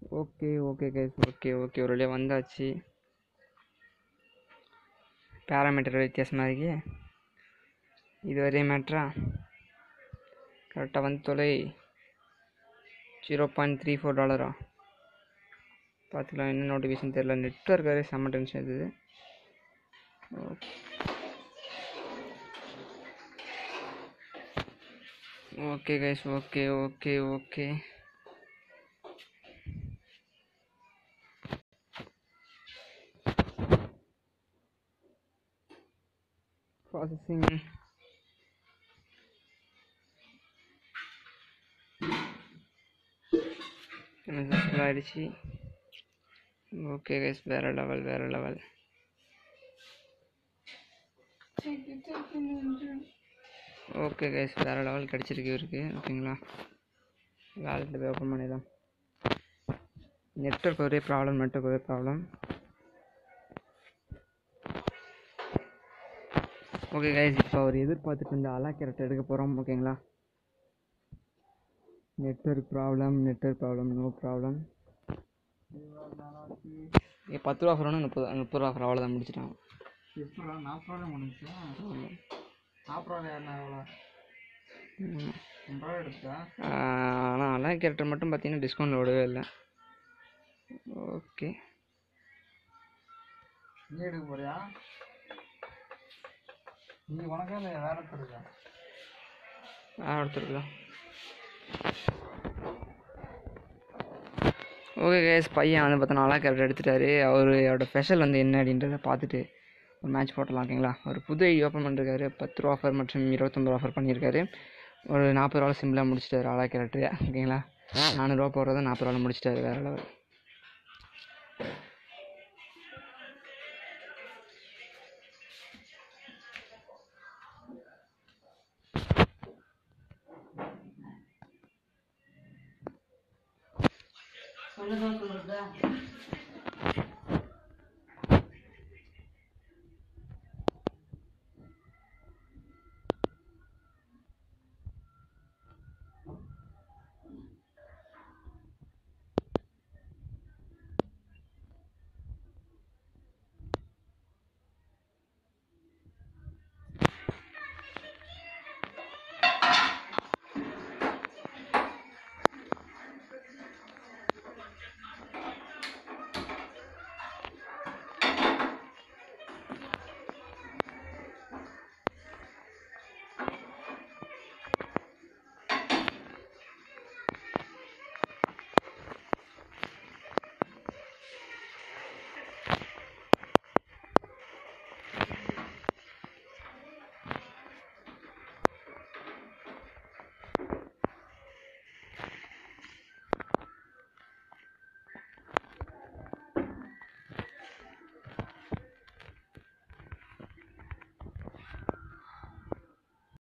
okay okay guys okay okay ஒரு வழியாக வந்தாச்சு பேராமீட்டர் வித்தியாசமாக இருக்கே இது ஒரே மேட்ரா கரெக்டாக வந்து தொலை ஜீரோ பாயிண்ட் த்ரீ ஃபோர் டாலரா பார்த்துக்கலாம் என்ன நோட்டிஃபிகேஷன் தெரில நெட்ஒர்க் வேறு செம்ம டென்ஷன் இது okay guys okay okay okay processing successful ஆயிடுச்சு ஓகே கைஸ் வேறு லெவல் வேறு லெவல் ஓகே கைஸ் வேறு லெவல் கிடச்சிருக்கு இவருக்கு ஓகேங்களா வேலெட்டில் போய் ஓப்பன் பண்ணிடலாம் நெட்ஒர்க் ஒரே ப்ராப்ளம் நெட்ஒர்க் ஒரே ப்ராப்ளம் ஓகே கைஸ் இப்போ அவர் எதிர்பார்த்துட்டு இருந்த அலா கேரக்டர் எடுக்க போகிறோம் ஓகேங்களா network problem network problem no problem ஏ பத்து ரூபா ஆஃபர் முப்பது முப்பது ரூபா ஆஃபர் அவ்வளோதான் முடிச்சிட்டான் எப்படா நாற்பது ரூபா முடிஞ்சா நாற்பது ரூபா என்ன எவ்வளோ ரெண்டு ரூபா எடுத்தா ஆனால் அலா கேரக்டர் மட்டும் பார்த்தீங்கன்னா டிஸ்கவுண்ட் விடவே இல்லை ஓகே நீ எடுக்க போறியா நீ உனக்கே இல்லை வேற ஒருத்தர் இருக்கா ஆ எடுத்துருக்கலாம் ஓகே கேஸ் பையன் வந்து பார்த்தா நல்லா கேரக்டர் எடுத்துட்டாரு அவர் அவரோட ஸ்பெஷல் வந்து என்ன அப்படின்றத பார்த்துட்டு ஒரு மேட்ச் போட்டலாம் ஓகேங்களா ஒரு புது ஐடி ஓப்பன் பண்ணிருக்காரு பத்து ரூபா ஆஃபர் மற்றும் இருபத்தொம்பது ரூபா ஆஃபர் பண்ணியிருக்காரு ஒரு நாற்பது ரூபா சிம்பிளாக முடிச்சிட்டாரு ஆலா கேரக்டர் ஓகேங்களா நானூறுரூவா போடுறத நாற்பது ரூபா முடிச்சிட்டாரு வேறு லெவல்